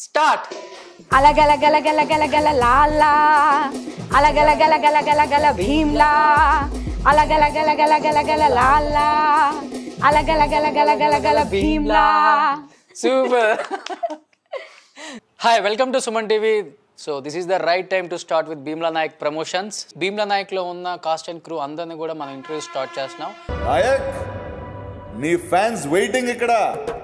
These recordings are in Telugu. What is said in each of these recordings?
స్టార్ట్ అలగల గల గల గల గల లాలా అలగల గల గల గల గల భీమ్లా అలగల గల గల గల గల లాలా అలగల గల గల గల గల Bheemla super hi welcome to Suman TV so this is the right time to start with Bheemla Nayak promotions Bheemla నాయక్లో ఉన్న కాస్ట్ అండ్ క్రూ అందరిని కూడా మనం ఇంటర్వ్యూ స్టార్ట్ చేస్తున్నాం నాయక్ నీ ఫ్యాన్స్ వెయిటింగ్ ఇక్కడ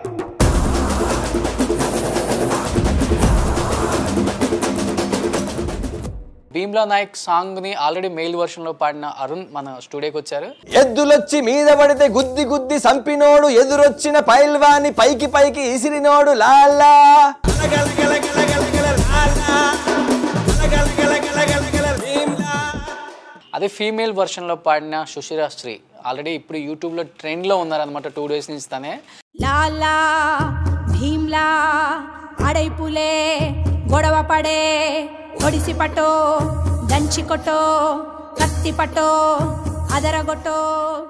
భీమ్లా నాయక్ సాంగ్ని ఆల్రెడీ మెయిల్ వర్షన్లో పాడిన అరుణ్ మన స్టూడియోకి వచ్చారు ఎద్దులొచ్చి మీద పడితే గుద్ది గుద్ది సంపినోడు ఎదురొచ్చిన పైల్వాని పైకి పైకి ఇసిరినోడు లాలా అదే ఫీమేల్ వర్షన్లో పాడిన సుశీరా శ్రీ ఆల్రెడీ ఇప్పుడు యూట్యూబ్లో ట్రెండ్లో ఉన్నారనమాట టూ డేస్ నుంచి తనే లాలా భీమ్లా అడైపులే గొడవ పడే ఒడిసి పటో దంచి కొట్టో కత్తి పటో అదరగొట్టో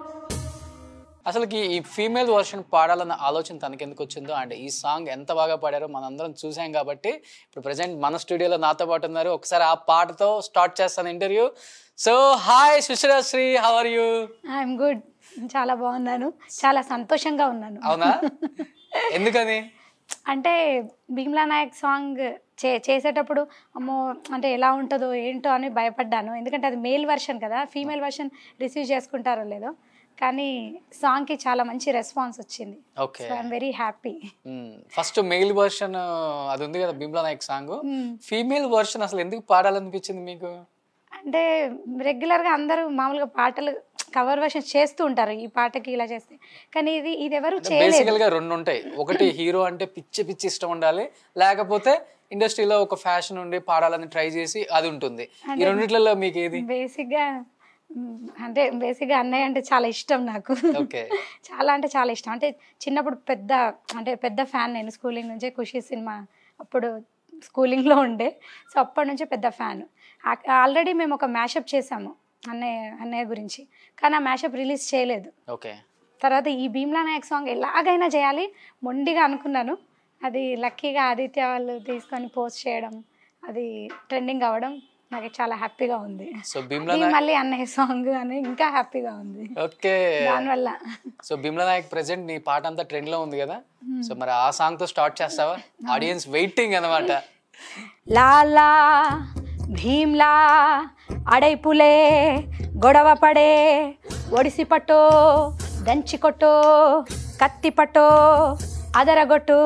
అసలుకి ఈ ఫీమేల్ వర్షన్ పాడాలన్న ఆలోచన తనకి ఎందుకు వచ్చిందో అండ్ ఈ సాంగ్ ఎంత బాగా పాడారో మనందరం చూసాం కాబట్టి ఇప్పుడు ప్రజెంట్ మన స్టూడియోలో నాతో పాటు ఉన్నారు ఒకసారి ఆ పాటతో స్టార్ట్ చేస్తాను interview so hi Sushra Sri how are you I'm good చాలా బాగున్నాను చాలా సంతోషంగా ఉన్నాను అవునా ఎందుకని అంటే భీమ్లా నాయక్ సాంగ్ చే చేసేటప్పుడు అమ్మో అంటే ఎలా ఉంటుందో ఏంటో అని భయపడ్డాను ఎందుకంటే అది మేల్ వర్షన్ కదా ఫీమేల్ వర్షన్ రిసీవ్ చేసుకుంటారో లేదో కానీ సాంగ్కి చాలా మంచి రెస్పాన్స్ వచ్చింది okay so I'm very happy first male version అది ఉంది కదా Bheemla Nayak song female version అసలు ఎందుకు పాడాలనిపించింది మీకు అంటే రెగ్యులర్గా అందరూ మామూలుగా పాటలు కవర్ వర్షన్ చేస్తూ ఉంటారు ఈ పాటకి ఇలా చేస్తే కానీ ఇది ఇది ఎవరు చేయలేదు బేసికల్ గా రెండు ఉంటాయి ఒకటి హీరో అంటే పిచ్చి పిచ్చి ఇష్టం ఉండాలి లేకపోతే ఇండస్ట్రీలో ఒక ఫ్యాషన్ ఉండి పాడాలని ట్రై చేసి అది ఉంటుంది ఈ రెండిట్లలో మీకు ఏది బేసిక్గా మ్, అంటే బేసిక్గా అన్నయ్య అంటే చాలా ఇష్టం నాకు ఓకే చాలా అంటే చాలా ఇష్టం అంటే చిన్నప్పుడు పెద్ద అంటే పెద్ద ఫ్యాన్ నేను స్కూలింగ్ నుంచే ఖుషి సినిమా అప్పుడు స్కూలింగ్లో ఉండే సో అప్పటి నుంచే పెద్ద ఫ్యాన్ ఆల్రెడీ మేము ఒక మ్యాషప్ చేసాము అన్నయ్య అన్నయ్య గురించి కానీ ఆ మ్యాషప్ రిలీజ్ చేయలేదు ఓకే తర్వాత ఈ భీమ్లా నాయక్ సాంగ్ ఎలాగైనా చేయాలి మొండిగా అనుకున్నాను అది లక్కీగా ఆదిత్య వాళ్ళు తీసుకొని పోస్ట్ చేయడం అది ట్రెండింగ్ అవ్వడం నాకు చాలా హ్యాపీగా ఉంది సో బిమ్లా అది మళ్ళీ అన్నయ్య సాంగ్ అని ఇంకా హ్యాపీగా ఉంది ఓకే దానివల్ల సో బిమ్లా నాయక్ ప్రెసెంట్ నీ పాట అంతా ట్రెండ్ లో ఉంది కదా సో మరి ఆ సాంగ్ తో స్టార్ట్ చేస్తావా ఆడియన్స్ వెయిటింగ్ అన్నమాట లాలా భీమ్లా అడైపులే గొడవ పడే ఒడిసి పట్టో దంచి కొట్టో కత్తి పట్టో అదరగొట్టు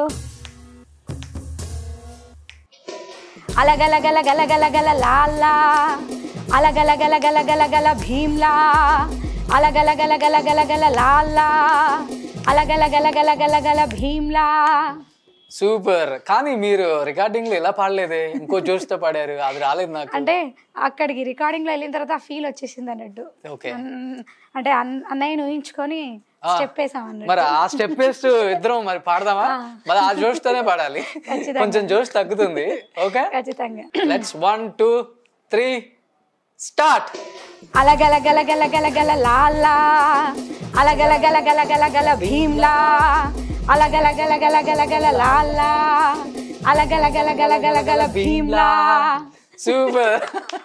అలగల గల గల గల గల లాలా అలగల గల గల గల గల భీమ్లా అలగల గల గల గల గల లాలా అలగల గల గల గల గల భీమ్లా సూపర్ కానీ మీరు రికార్డింగ్ లో ఎలా పాడలేదే ఇంకో జోష్ తో పాడారు అది రాలేదు నాకు అంటే అక్కడికి రికార్డింగ్ లో వెళ్ళిన తర్వాత ఆ ఫీల్ వచ్చేసింది అన్నట్టు ఓకే అన్- అంటే అన్- అన్నయ్యను ఊహించుకొని స్టెప్ వేసాం అన్నట్టు మరి ఆ స్టెప్ వేస్తూ ఇద్దరం మరి పాడదామా మరి ఆ జోష్ తోనే పాడాలి ఖచ్చితంగా. కొంచెం జోష్ తగ్గుతుంది ఓకే ఖచ్చితంగా let's one two three start అలగల గల గల గల గల లాలా అలగల గల గల గల గల భీమ్లా అలగల గల గల గల గల లాలా అలగల గల గల గల గల భీమ్లా సూపర్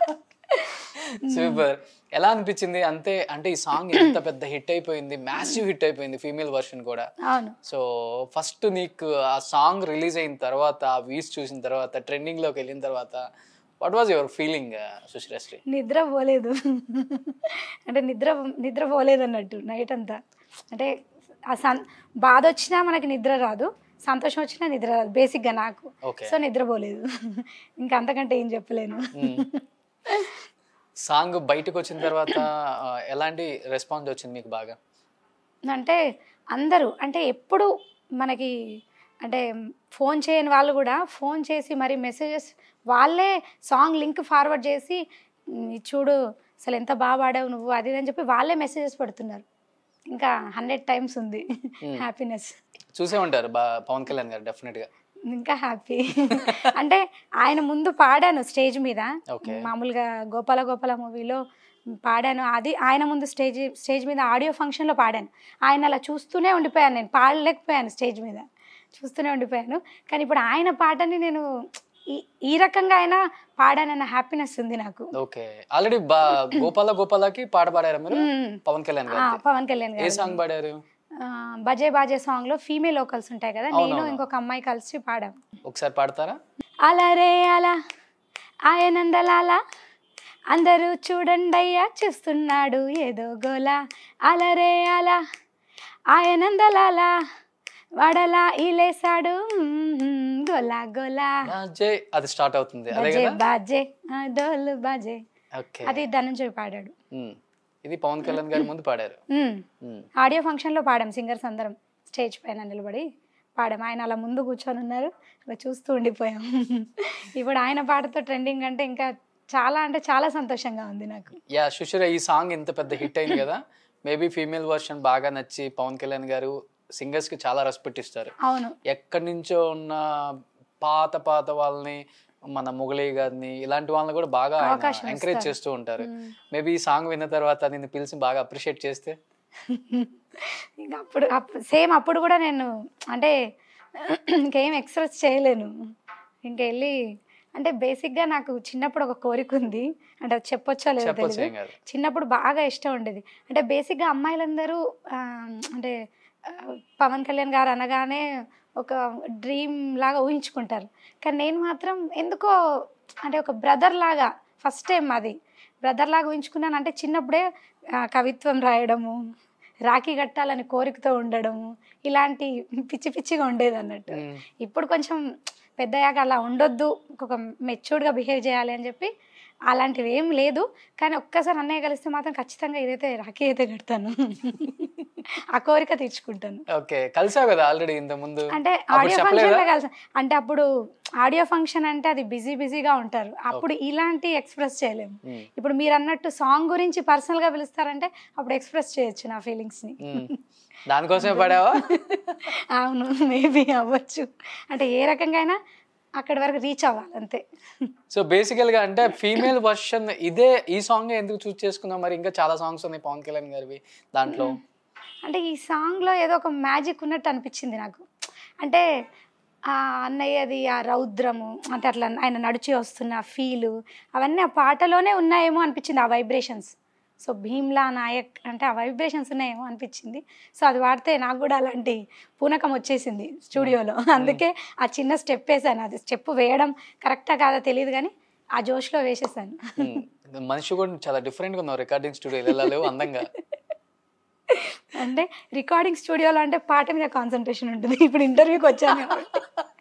సూపర్ ఎలా అనిపించింది అంతే అంటే ఈ సాంగ్ ఎంత పెద్ద హిట్ అయిపోయింది మ్యాసివ్ హిట్ అయిపోయింది ఫీమేల్ వర్షన్ కూడా అవును సో ఫస్ట్ నీకు ఆ సాంగ్ రిలీజ్ అయిన తర్వాత ఆ వీస్ చూసిన తర్వాత ట్రెండింగ్ లోకి వెళ్ళిన తర్వాత వాట్ వాజ్ యువర్ ఫీలింగ్ సుశ్రేశ్రీ నిద్ర పోలేదు అంటే నిద్ర నిద్ర పోలేదు అన్నట్టు నైట్ అంతా అంటే ఆ సన్ బాధ వచ్చినా మనకి నిద్ర రాదు సంతోషం వచ్చినా నిద్ర రాదు బేసిక్గా నాకు Okay. సో నిద్రపోలేదు ఇంకా అంతకంటే ఏం చెప్పలేను సాంగ్ బయటకు వచ్చిన తర్వాత ఆ, ఎలాంటి రెస్పాన్స్ వచ్చింది మీకు బాగా అంటే అందరూ అంటే ఎప్పుడు మనకి అంటే ఫోన్ చేయని వాళ్ళు కూడా ఫోన్ చేసి మరి మెసేజెస్ వాళ్ళే సాంగ్ లింక్ ఫార్వర్డ్ చేసి "ఉమ్, ఇది చూడు అసలు ఎంత బాగా పాడావు నువ్వు అది ఇది" అని చెప్పి వాళ్ళే మెసేజెస్ పెడుతున్నారు ఇంకా హండ్రెడ్ టైమ్స్ ఉంది హ్యాపీనెస్ చూసే ఉంటారు బా పవన్ కళ్యాణ్ గారు డెఫినెట్ గా ఇంకా హ్యాపీ అంటే ఆయన ముందు పాడాను స్టేజ్ మీద Okay. మామూలుగా గోపాల గోపాల మూవీలో పాడాను అది ఆయన ముందు స్టేజ్ స్టేజ్ మీద ఆడియో ఫంక్షన్లో పాడాను ఆయన అలా చూస్తూనే ఉండిపోయాను నేను పాడలేకపోయాను స్టేజ్ మీద చూస్తూనే ఉండిపోయాను కానీ ఇప్పుడు ఆయన పాటని నేను ఈ- ఈ రకంగా అయినా పాడానన్న హ్యాపీనెస్ ఉంది నాకు ఓకే ఆల్రెడీ బా గోపాల గోపాలకి పాట పాడారా మీరు మ్మ్. పవన్ కళ్యాణ్ ఆ, గారు పవన్ కళ్యాణ్ ఏ గారు సాంగ్ పాడారు బజే బాజే సాంగ్ లో ఫీమేల్ లోకల్స్ ఉంటాయి కదా నేను అవునవును. ఇంకొక అమ్మాయి కలిసి పాడాం ఒకసారి పాడతారా అలా రే అలా ఆయనందలాల అందరూ చూడండి అయ్యా చూస్తున్నాడు ఏదో గోలా అలరే అలా ఆయనందలాల వాడలా ఇలేసాడు మ్మ్, గోలా గోలా జై అది స్టార్ట్ అవుతుంది అదే బజే కదా బాజే ఆ, డోలు బాజే ఓకే అది ధనంజయ్ పాడాడు మ్మ్. ఇది పవన్ కళ్యాణ్ గారి ముందు పాడారు మ్మ్. మ్మ్. ఆడియో ఫంక్షన్లో పాడాం సింగర్స్ అందరం స్టేజ్ పైన నిలబడి పాడాం ఆయన అలా ముందు కూర్చొని ఉన్నారు అలా చూస్తూ ఉండిపోయాం ఇప్పుడు ఆయన పాటతో ట్రెండింగ్ అంటే ఇంకా చాలా అంటే చాలా సంతోషంగా ఉంది నాకు యా సుషిర ఈ సాంగ్ ఇంత పెద్ద హిట్ అయింది కదా మేబీ ఫీమేల్ వర్షన్ బాగా నచ్చి పవన్ కళ్యాణ్ గారు సింగర్స్ కి చాలా రెస్పెక్ట్ ఇస్తారు అవును ఎక్కడి నుంచో ఉన్న పాత పాత వాళ్ళని మన ముగలి గారిని ఇలాంటి వాళ్ళని కూడా బాగా అవకాశం ఎంకరేజ్ ఇస్తారు. చేస్తూ ఉంటారు మేబీ ఈ సాంగ్ విన్న తర్వాత నిన్ను పిలిచి బాగా అప్రిషియేట్ చేస్తే ఇంకా అప్పుడు సేమ్ అప్పుడు కూడా నేను అంటే ఇంకేం ఎక్స్ప్రెస్ చేయలేను ఇంకా వెళ్ళి అంటే బేసిక్గా నాకు చిన్నప్పుడు ఒక కోరిక ఉంది అంటే అది చెప్పొచ్చో లేదో చెప్పొచ్చు తెలియదు ఏం కాదు చిన్నప్పుడు బాగా ఇష్టం ఉండేది అంటే బేసిక్గా అమ్మాయిలందరూ ఆ, అంటే ఆ, పవన్ కళ్యాణ్ గారు అనగానే ఒక డ్రీమ్ లాగా ఊహించుకుంటారు కానీ నేను మాత్రం ఎందుకో అంటే ఒక బ్రదర్ లాగా ఫస్ట్ టైం అది బ్రదర్ లాగా ఊహించుకున్నాను అంటే చిన్నప్పుడే ఆ, కవిత్వం రాయడము రాఖీ కట్టాలని కోరికతో ఉండడము ఇలాంటి పిచ్చి పిచ్చిగా ఉండేది అన్నట్టు మ్మ్. ఇప్పుడు కొంచెం పెద్దయ్యాక అలా ఉండొద్దు ఒక మెచ్యూర్డ్గా బిహేవ్ చేయాలి అని చెప్పి అలాంటివి ఏం లేదు కానీ ఒక్కసారి అన్నయ్య కలిస్తే మాత్రం ఖచ్చితంగా ఇదైతే రాఖీ అయితే కడతాను ఆ కోరిక తీర్చుకుంటాను ఓకే కలిసావు కదా ఆల్రెడీ ఇంత ముందు అంటే అప్పుడు ఆడియో చెప్పలేదా? ఫంక్షన్లో కలిసి అంటే అప్పుడు ఆడియో ఫంక్షన్ అంటే అది బిజీ బిజీగా ఉంటారు అప్పుడు ఇలాంటి ఎక్స్ప్రెస్ చేయలేము మ్మ్. ఇప్పుడు మీరు అన్నట్టు సాంగ్ గురించి పర్సనల్గా పిలుస్తారంటే అప్పుడు ఎక్స్ప్రెస్ చేయొచ్చు నా ఫీలింగ్స్ని మ్మ్. దానికోసమే పడావా అవును మేబీ అవ్వచ్చు అంటే ఏ రకంగా అయినా అక్కడి వరకు రీచ్ అవ్వాలి అంతే సో బేసికల్ గా అంటే ఫీమేల్ వర్షన్ ఇదే ఈ సాంగ్ ఎందుకు చూస్ చేసుకున్నాం మరి ఇంకా చాలా సాంగ్స్ ఉన్నాయి పవన్ కళ్యాణ్ గారివి దాంట్లో అంటే ఈ సాంగ్లో ఏదో ఒక మ్యాజిక్ ఉన్నట్టు అనిపించింది నాకు అంటే ఆ అన్నయ్యది ఆ రౌద్రము అంటే అట్లా ఆయన నడిచి వస్తున్న ఫీలు అవన్నీ ఆ పాటలోనే ఉన్నాయేమో అనిపించింది ఆ వైబ్రేషన్స్ సో భీమ్లా నాయక్ అంటే ఆ వైబ్రేషన్స్ ఉన్నాయేమో అనిపించింది సో అది వాడితే నాకు కూడా అలాంటి పూనకం వచ్చేసింది స్టూడియోలో అందుకే ఆ చిన్న స్టెప్ వేసాను అది స్టెప్ వేయడం కరెక్టా కాదా తెలియదు కానీ ఆ జోష్లో వేసేసాను మ్మ్. మనిషి కూడా చాలా డిఫరెంట్ గా ఉన్నావు రికార్డింగ్ స్టూడియో వెళ్ళలేవు అందంగా అంటే రికార్డింగ్ స్టూడియోలో అంటే పాట మీద కాన్సన్ట్రేషన్ ఉంటుంది ఇప్పుడు ఇంటర్వ్యూకి వచ్చాను కాబట్టి.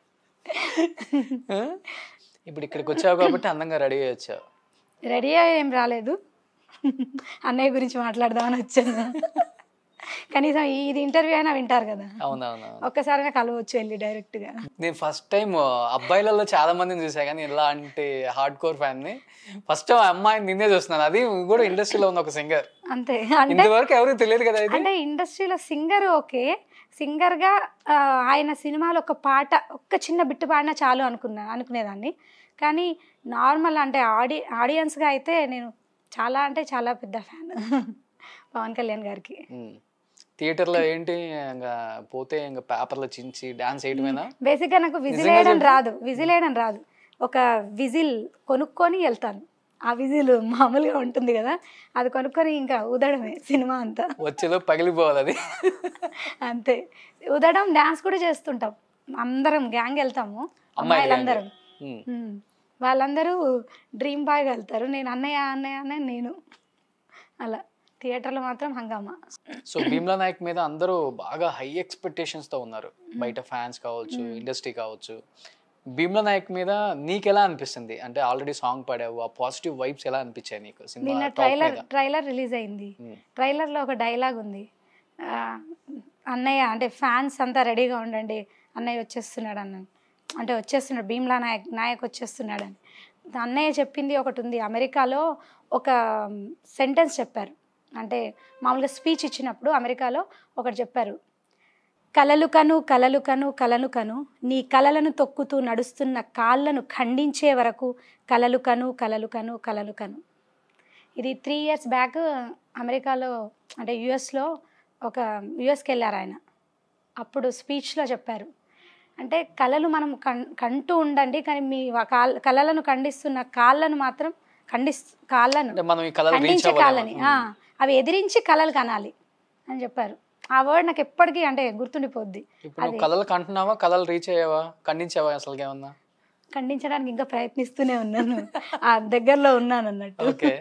ఇప్పుడు ఇక్కడికి వచ్చావు కాబట్టి అందంగా రెడీ అయ్యి వచ్చావు రెడీ అయ్యి ఏం రాలేదు అన్నయ్య గురించి మాట్లాడదామని వచ్చాను కనీసం ఇది ఇంటర్వ్యూ అయినా వింటారు కదా అవునవును ఒక్కసారైనా కలవచ్చు వెళ్ళి డైరెక్ట్గా నేను ఫస్ట్ టైం అబ్బాయిలలో చాలా మందిని చూసా కానీ ఇలాంటి హార్డ్ కోర్ ఫ్యాన్ ని ఫస్ట్ టైం అమ్మాయిని నిన్నే చూస్తున్నాను అది కూడా ఇండస్ట్రీలో ఉన్న ఒక సింగర్ అంతే అంటే ఇంతవరకు ఎవరికి తెలియదు కదా ఇది అంటే ఇండస్ట్రీలో సింగర్ ఓకే సింగర్గా ఆయన సినిమాలో ఒక పాట ఒక్క చిన్న బిట్టు పాడినా చాలు అనుకున్నా అనుకునేదాన్ని కానీ నార్మల్ అంటే ఆడి ఆడియన్స్గా అయితే నేను చాలా అంటే చాలా పెద్ద ఫ్యాన్ పవన్ కళ్యాణ్ గారికి మ్మ్. థియేటర్లో ఏంటి ఇంకా పోతే ఇంకా పేపర్లో చించి డాన్స్ వేయటమేనా బేసిక్గా నాకు విజిల్ నిజంగా వేయడం చెప్పు. రాదు విజిల్ వేయడం రాదు ఒక విజిల్ కొనుక్కొని వెళ్తాను ఆ విజిల్ మామూలుగా ఉంటుంది కదా అది కొనుక్కొని ఇంకా ఊదడమే సినిమా అంతా వచ్చేలో పగిలిపోవాలి అది అంతే ఊదడం డాన్స్ కూడా చేస్తుంటాం అందరం గ్యాంగ్ వెళ్తాము అమ్మాయిలు అమ్మాయిలందరం మ్మ్. ఉమ్. వాళ్ళందరూ డ్రీమ్ బాయ్గా వెళ్తారు నేను అన్నయ్య అన్నయ్య అన్నయ్య నేను అలా థియేటర్లో మాత్రం హంగామా సో భీమ్లా నాయక్ మీద అందరూ బాగా హై ఎక్స్పెక్టేషన్స్ తో ఉన్నారు బయట ఫ్యాన్స్ కావచ్చు ఇండస్ట్రీ కావచ్చు భీమ్లా నాయక్ మీద నీకు ఎలా అనిపిస్తుంది అంటే ఆల్రెడీ సాంగ్ పాడావు ఆ పాజిటివ్ వైబ్స్ ఎలా అనిపించాయి నీకు సినిమా నిన్న top ట్రైలర్ మీద ట్రైలర్ రిలీజ్ అయింది మ్మ్. ట్రైలర్లో ఒక డైలాగ్ ఉంది ఆ, అన్నయ్య అంటే ఫ్యాన్స్ అంతా రెడీగా ఉండండి అన్నయ్య వచ్చేస్తున్నాడు అన్న అంటే వచ్చేస్తున్నాడు భీమ్లా నాయక్ నాయక్ వచ్చేస్తున్నాడు అని అన్నయ్య చెప్పింది ఒకటి ఉంది అమెరికాలో ఒక సెంటెన్స్ చెప్పారు అంటే మామూలుగా స్పీచ్ ఇచ్చినప్పుడు అమెరికాలో ఒకటి చెప్పారు కలలు కను కలలు కను కలను కను నీ కలలను తొక్కుతూ నడుస్తున్న కాళ్ళను ఖండించే వరకు కలలు కను కలలు కను కలలు కను ఇది త్రీ ఇయర్స్ బ్యాక్ అమెరికాలో అంటే యుఎస్లో ఒక యుఎస్కి వెళ్ళారు ఆయన అప్పుడు స్పీచ్లో చెప్పారు అంటే కళలు మనం కన్ కంటూ ఉండండి కానీ మీ వా- కాల్ కళలను ఖండిస్తున్న కాళ్ళను మాత్రం ఖండిస్ కాళ్ళను అంటే మనం ఈ కలర్ రీచ్ ఖండించే కాళ్ళని అవ్వాలి ఆ, అవి ఎదిరించి కళలు కనాలి అని చెప్పారు ఆ వర్డ్ నాకు ఎప్పటికీ అంటే గుర్తుండిపోద్ది ఇప్పుడు నువ్వు కలలు కంటున్నావా కలలు రీచ్ అయ్యావా ఖండించావా అసలు ఏమన్నా ఖండించడానికి ఇంకా ప్రయత్నిస్తూనే ఉన్నాను ఆ దగ్గరలో ఉన్నాను అన్నట్టు ఓకే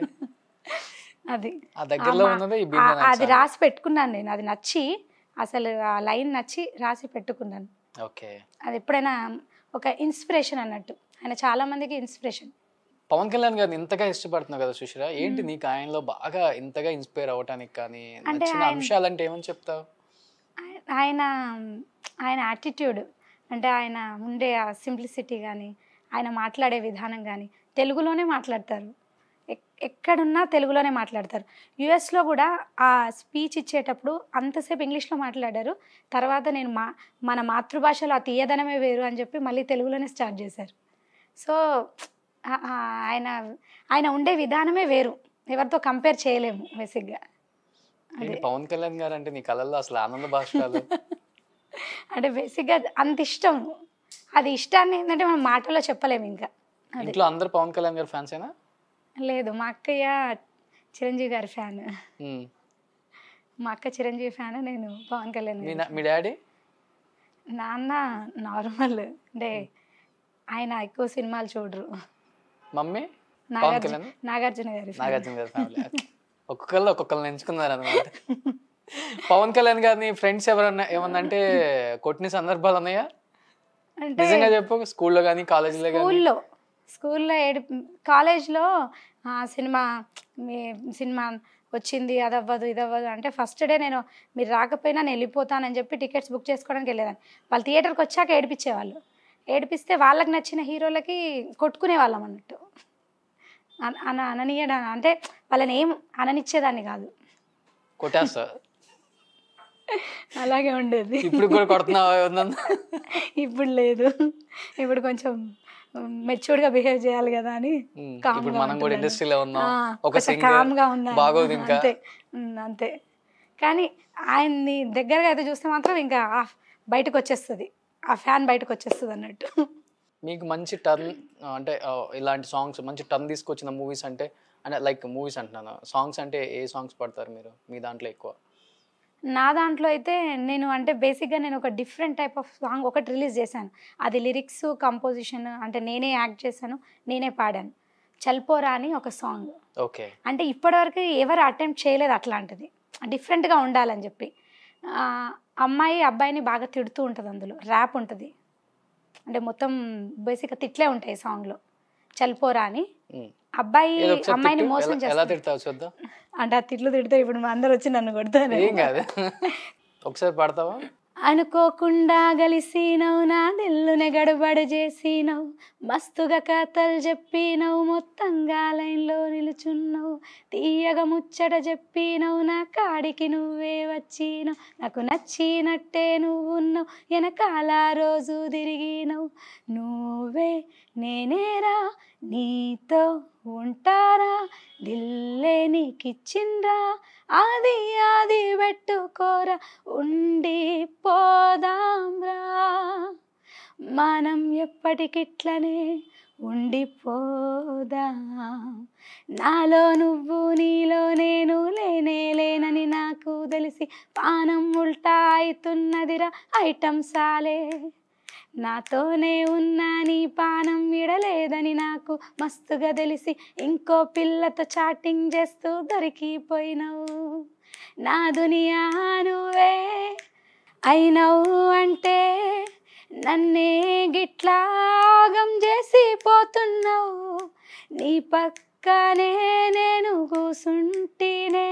అది ఆ దగ్గరలో ఆ, ఉన్నదే ఈ ఆ, బిందె అది రాసి పెట్టుకున్నాను నేను అది నచ్చి అసలు ఆ లైన్ నచ్చి రాసి పెట్టుకున్నాను ఓకే అది ఎప్పుడైనా ఒక ఇన్స్పిరేషన్ అన్నట్టు ఆయన చాలా మందికి ఇన్స్పిరేషన్ పవన్ కళ్యాణ్ గారిని ఇంతగా ఇష్టపడుతున్నావు కదా సుశీర ఏంటి నీకు ఆయనలో బాగా ఇంతగా ఇన్స్పైర్ అవ్వటానికి కానీ అంటే నచ్చిన ఆయన- అంశాలంటే ఏమని చెప్తావు ఆయన ఆయన యాటిట్యూడ్ అంటే ఆయన ఉండే ఆ సింప్లిసిటీ కానీ ఆయన మాట్లాడే విధానం కానీ తెలుగులోనే మాట్లాడతారు ఎక్- ఎక్కడున్నా తెలుగులోనే మాట్లాడతారు యుఎస్లో కూడా ఆ స్పీచ్ ఇచ్చేటప్పుడు అంతసేపు ఇంగ్లీష్లో మాట్లాడారు తర్వాత నేను మా మన మాతృభాషలో ఆ తీయదనమే వేరు అని చెప్పి మళ్ళీ తెలుగులోనే స్టార్ట్ చేశారు సో ఆ- ఆ ఆయన ఆయన ఉండే విధానమే వేరు ఎవరితో కంపేర్ చేయలేము బేసిక్గా ఏంటి పవన్ కళ్యాణ్ గారు అంటే నీ కళల్లో అసలు ఆనంద భాషలు అంటే బేసిక్గా అంత ఇష్టం అది ఇష్టాన్ని ఏంటంటే మనం మాటలో చెప్పలేము ఇంకా అది ఇంట్లో అందరు పవన్ కళ్యాణ్ గారి ఫ్యాన్స్ అయినా లేదు మా అక్కయ్య చిరంజీవి గారి ఫ్యాన్ మా అక్క చిరంజీవి ఫ్యాన్ నేను పవన్ కళ్యాణ్ మీ గారి నా- మీ డాడీ నాన్న నార్మల్ అంటే ఆయన ఎక్కువ సినిమాలు చూడరు మమ్మీ పవన్ నాగార్జున కళ్యాణ్ నాగార్జున గారి fan. నాగార్జున గారి ఫ్యామిలీ ఒక్కొక్కళ్ళు ఒక్కొక్కరిని ఎంచుకున్నారు అనమాట పవన్ కళ్యాణ్ గారిని ఫ్రెండ్స్ ఎవరన్నా ఏమన్నా అంటే కొట్టిన సందర్భాలు ఉన్నాయా అంటే నిజంగా చెప్పు స్కూల్లో కానీ కాలేజీలో కానీ స్కూల్లో స్కూల్లో ఏడు కాలేజ్లో ఆ, సినిమా మీ సినిమా వచ్చింది అది అవ్వదు ఇది అవ్వదు అంటే ఫస్ట్ డే నేను మీరు రాకపోయినా నేను వెళ్ళిపోతానని చెప్పి టికెట్స్ బుక్ చేసుకోవడానికి వెళ్ళేదాన్ని వాళ్ళు థియేటర్కి వచ్చాక ఏడిపించేవాళ్ళు ఏడిపిస్తే వాళ్ళకి నచ్చిన హీరోలకి కొట్టుకునే వాళ్ళం అన్నట్టు అన- అన అననీయడం అంటే వాళ్ళని ఏం అననిచ్చేదాన్ని కాదు కొట్టేస్తా అలాగే ఉండేది ఇప్పుడు కూడా కొడుతున్నావా ఎవరినన్నా? ఇప్పుడు లేదు ఇప్పుడు కొంచెం మెచ్యూర్డ్గా బిహేవ్ చేయాలి కదా అని ఉమ్, calm ఇప్పుడు గా మనం కూడా ఉంటున్నాను. ఇండస్ట్రీలో ఉన్నాం ఆ, ఒక కొంచెం సింగర్ calm గా ఉన్నాను. బాగోదు ఇంకా అంతే ఉమ్, అంతే కానీ ఆయన్ని దగ్గరగా అయితే చూస్తే మాత్రం ఇంకా ఆ బయటకు వచ్చేస్తుంది ఆ ఫ్యాన్ బయటకు వచ్చేస్తుంది అన్నట్టు మీకు మంచి టర్న్ అంటే ఆ, ఇలాంటి సాంగ్స్ మంచి టర్న్ తీసుకొచ్చిన మూవీస్ అంటే అంటే లైక్ మూవీస్ అంటున్నాను సాంగ్స్ అంటే ఏ సాంగ్స్ పడతారు మీరు మీ దాంట్లో ఎక్కువ నా దాంట్లో అయితే నేను అంటే బేసిక్గా నేను ఒక డిఫరెంట్ టైప్ ఆఫ్ సాంగ్ ఒకటి రిలీజ్ చేశాను అది లిరిక్స్ కంపోజిషన్ అంటే నేనే యాక్ట్ చేశాను నేనే పాడాను చల్పోరా అని ఒక సాంగ్ ఓకే అంటే ఇప్పటివరకు ఎవరు అటెంప్ట్ చేయలేదు అట్లాంటిది డిఫరెంట్గా ఉండాలని చెప్పి ఆ, అమ్మాయి అబ్బాయిని బాగా తిడుతూ ఉంటుంది అందులో ర్యాప్ ఉంటుంది అంటే మొత్తం బేసిక్గా తిట్లే ఉంటాయి సాంగ్లో చల్పోరా అని అబ్బాయి ఏదో ఒకసారి అమ్మాయిని తిట్టు. మోసం ఎలా- ఎలా చేస్తాడు తిడతావు చూద్దాం అంటే ఆ తిట్లు తిడితే ఇప్పుడు మా అందరు వచ్చి నన్ను కొడతారు ఏం కాదు ఒకసారి పడతావా అనుకోకుండా గలిసినవు నా దిల్లునే గడబడ చేసినవు మస్తుగా కథలు చెప్పినవు మొత్తంగా లైన్లో నిలుచున్నావు తీయగా ముచ్చట చెప్పినవు నా కాడికి నువ్వే వచ్చినవు నాకు నచ్చినట్టే నువ్వున్నావు వెనకాల రోజు తిరిగినవు నువ్వే నేనేరా నీతో ఉంటారా దిల్లే నీకిచ్చిండ్రా అది అది పెట్టుకోరా ఉండి పోదాంరా మనం ఎప్పటికిట్లనే ఉండిపోదాం నాలో నువ్వు నీలో నేను లేనే లేనని నాకు తెలిసి పానం ఉల్టా అవుతున్నదిరా ఐటమ్ సాలే నాతోనే ఉన్నా నీ పానం విడలేదని నాకు మస్తుగా తెలిసి ఇంకో పిల్లతో చాటింగ్ చేస్తూ దొరికిపోయినావు నా దునియా నువ్వే అయినవు అంటే నన్నే గిట్లాగం చేసి పోతున్నావు నీ పక్కనే నేను కూసుంటేనే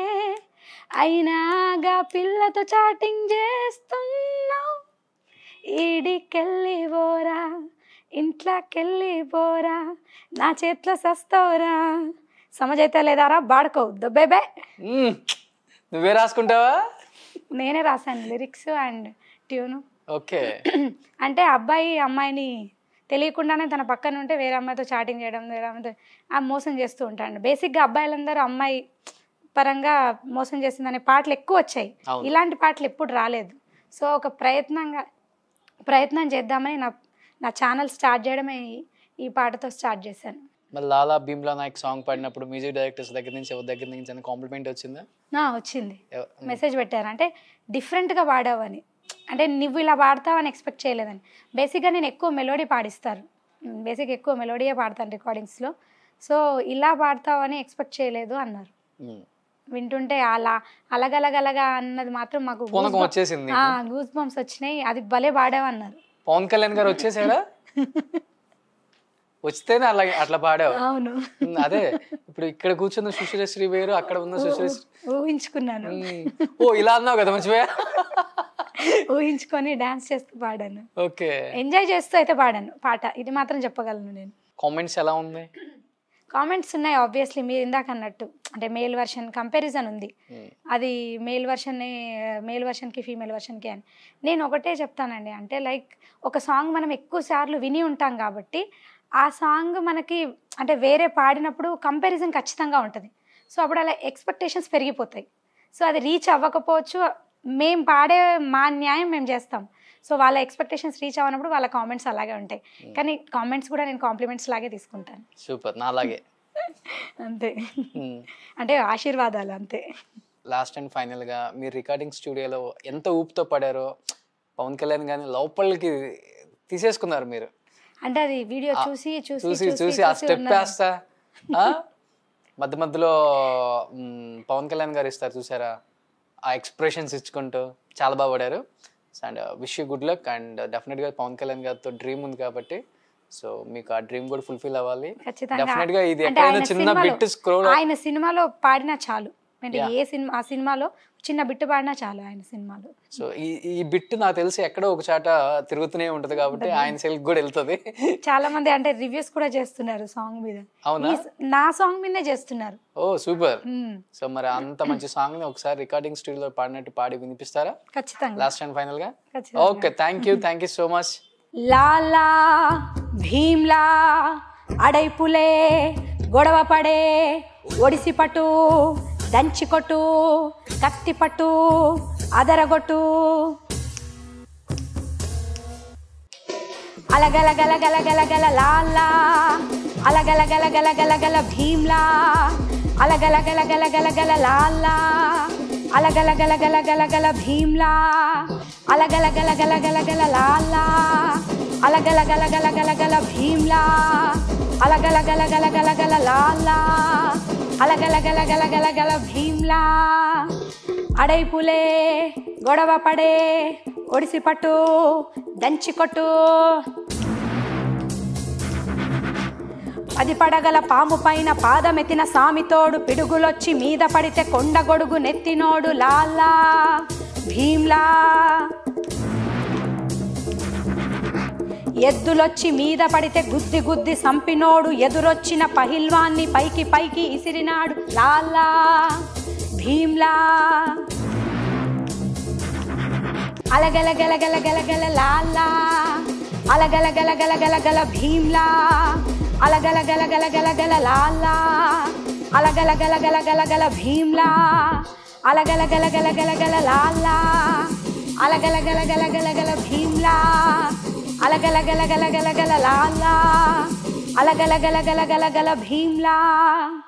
అయినాగా పిల్లతో చాటింగ్ చేస్తున్నావు ఈడికెళ్ళి పోరా ఇంట్లోకెళ్ళి పోరా నా చేతిలో సస్తోరా సమజైతే లేదారా బాడుకోవు దొబ్బేబే మ్మ్. నువ్వే రాసుకుంటావా నేనే రాశాను లిరిక్స్ అండ్ ట్యూను ఓకే అంటే అబ్బాయి అమ్మాయిని తెలియకుండానే తన పక్కన ఉంటే వేరే అమ్మాయితో చాటింగ్ చేయడం వేరే అమ్మాయితో ఆ మోసం చేస్తూ ఉంటాడు బేసిక్గా అబ్బాయిలందరూ అమ్మాయి పరంగా మోసం చేసిందనే పాటలు ఎక్కువ వచ్చాయి అవును. ఇలాంటి పాటలు ఎప్పుడు రాలేదు సో ఒక ప్రయత్నంగా ప్రయత్నం చేద్దామని నా నా ఛానల్ స్టార్ట్ చేయడమే ఈ- ఈ పాటతో స్టార్ట్ చేశాను మరి లాలా భీమ్లా నాయక్ సాంగ్ పాడినప్పుడు మ్యూజిక్ డైరెక్టర్స్ దగ్గర నుంచి ఎవరి దగ్గర నుంచి ఏమైనా కాంప్లిమెంట్ వచ్చిందా నా వచ్చింది ఎవ- మెసేజ్ పెట్టారు అంటే డిఫరెంట్గా పాడావని అంటే నువ్వు ఇలా పాడతావని ఎక్స్పెక్ట్ చేయలేదని బేసిక్గా నేను ఎక్కువ మెలోడీ పాడిస్తారు బేసిక్ ఎక్కువ మెలోడీయే పాడతాను రికార్డింగ్స్లో సో ఇలా పాడతావని ఎక్స్పెక్ట్ చేయలేదు అన్నారు ఉమ్. వింటుంటే అలా అలగలగలగా అన్నది మాత్రం మాకు పూనకం వచ్చేసింది గూస్ బంప్స్ వచ్చినాయి అది భలే పాడావన్నారు పవన్ కళ్యాణ్ గారు వచ్చేసాడా వస్తేనే అలా అట్లా పాడావు అవును ఉమ్, అదే ఇప్పుడు ఇక్కడ కూర్చున్న సుశ్రీశ్రీ వేరు అక్కడ ఉన్న సుశ్రీశ్రీ ఊహించుకున్నాను ఓ ఇలా అన్నావు కదా మంచిగా ఊహించుకొని డాన్స్ చేస్తూ పాడాను ఓకే ఎంజాయ్ చేస్తూ అయితే పాడాను పాట ఇది మాత్రం చెప్పగలను నేను కామెంట్స్ ఎలా ఉంది కామెంట్స్ ఉన్నాయి ఆబ్వియస్లీ మీరు ఇందాక అన్నట్టు అంటే మేల్ వర్షన్ కంపారిజన్ ఉంది ఉమ్. అది మేల్ వర్షన్ మేల్ వర్షన్కి ఫీమేల్ వర్షన్కి అని నేను ఒకటే చెప్తానండి అంటే లైక్ ఒక సాంగ్ మనం ఎక్కువ సార్లు విని ఉంటాం కాబట్టి ఆ సాంగ్ మనకి అంటే వేరే పాడినప్పుడు కంపారిజన్ ఖచ్చితంగా ఉంటుంది సో అప్పుడు అలా ఎక్స్పెక్టేషన్స్ పెరిగిపోతాయి సో అది రీచ్ అవ్వకపోవచ్చు మేము పాడే మా న్యాయం మేము చేస్తాం సో వాళ్ళ ఎక్స్పెక్టేషన్స్ రీచ్ అవ్వనప్పుడు వాళ్ళ కామెంట్స్ అలాగే ఉంటాయి కానీ కామెంట్స్ కూడా నేను కాంప్లిమెంట్స్ లాగే తీసుకుంటాను సూపర్ నా అలాగే అంతే అంటే ఆశీర్వాదాలు అంతే లాస్ట్ అండ్ ఫైనల్ గా మీరు రికార్డింగ్ స్టూడియోలో ఎంత ఊపుతో పడారో పవన్ కళ్యాణ్ గాని లోపలికి తీసేసుకున్నారు మీరు అంటే అది వీడియో చూసి చూసి చూసి చూసి ఆ స్టెప్ ఉన్నాను. వేస్తా ఆ? మధ్య మధ్యలో మ్, పవన్ కళ్యాణ్ గారు ఇస్తారు చూసారా ఆ ఎక్స్ప్రెషన్స్ ఇచ్చుకుంటూ చాలా బాగా పడారు and wish you good luck and డెఫినెట్గా పవన్ కళ్యాణ్ గారితో డ్రీమ్ ఉంది కాబట్టి సో మీకు ఆ డ్రీమ్ కూడా ఫుల్ఫిల్ అవ్వాలి ఖచ్చితంగా డెఫినెట్ గా ఇది అంటే ఎక్కడైనా ఆయన చిన్న సినిమాలో- బిట్ స్క్రోల్ ఆయన సినిమాలో పాడినా చాలు అంటే ఏ సినిమా ఆ సినిమాలో చిన్న బిట్టు పాడినా చాలు ఆయన సినిమాలో సో ఈ ఈ బిట్ నాకు తెలిసి ఎక్కడో ఒక చాట తిరుగుతూనే ఉంటది కాబట్టి ఆయన సెల్కి కూడా వెళ్తుంది చాలా మంది అంటే రివ్యూస్ కూడా చేస్తున్నారు సాంగ్ మీద అవునా? ఈ స- నా సాంగ్ మీదనే చేస్తున్నారు ఓ సూపర్ మ్మ్. సో మరి అంత మంచి సాంగ్ ని ఒకసారి రికార్డింగ్ స్టూడియోలో పాడినట్టు పాడి వినిపిస్తారా ఖచ్చితంగా లాస్ట్ అండ్ ఫైనల్ గా ఖచ్చితంగా. Okay thank you thank you so much Lala Bheemla అడైపులే గొడవ పడే ఒడిసి పట్టు దంచి కొట్టు కత్తి పట్టు అదరగొట్టు అలగల గల గల గల గల లాలా అలగల గల గల గల గల భీమ్లా అలగల గల గల గల గల లాలా అలగల గల గల గల గల భీమ్లా అలగల గల గల గల గల లాలా అలగల గల గల గల గల భీమ్లా అలగల గల గల గల గల లాలా అలగల గల గల గల గల భీమ్లా అడైపులే గొడవ పడే ఒడిసి పట్టు దంచి కొట్టు పది పడగల పాము పైన పాదమెత్తిన సామితోడు పిడుగులొచ్చి మీద పడితే కొండ గొడుగు నెత్తినోడు లాలా భీమ్లా ఎద్దులొచ్చి మీద పడితే గుద్ది గుద్ది సంపినోడు ఎదురొచ్చిన పహిల్వాన్ని పైకి పైకి ఇసిరినాడు లాలా భీమ్లా అలగల గల గల గల గల లాలా అలగల గల గల గల గల భీమ్లా అలగల గల గల గల గల లాలా అలగల గల గల గల గల భీమ్లా అలగల గల గల గల గల లాలా అలగల గల గల గల గల భీమ్లా అలగల గల గల గల గల లాలా అలగల గల గల గల గల భీమ్లా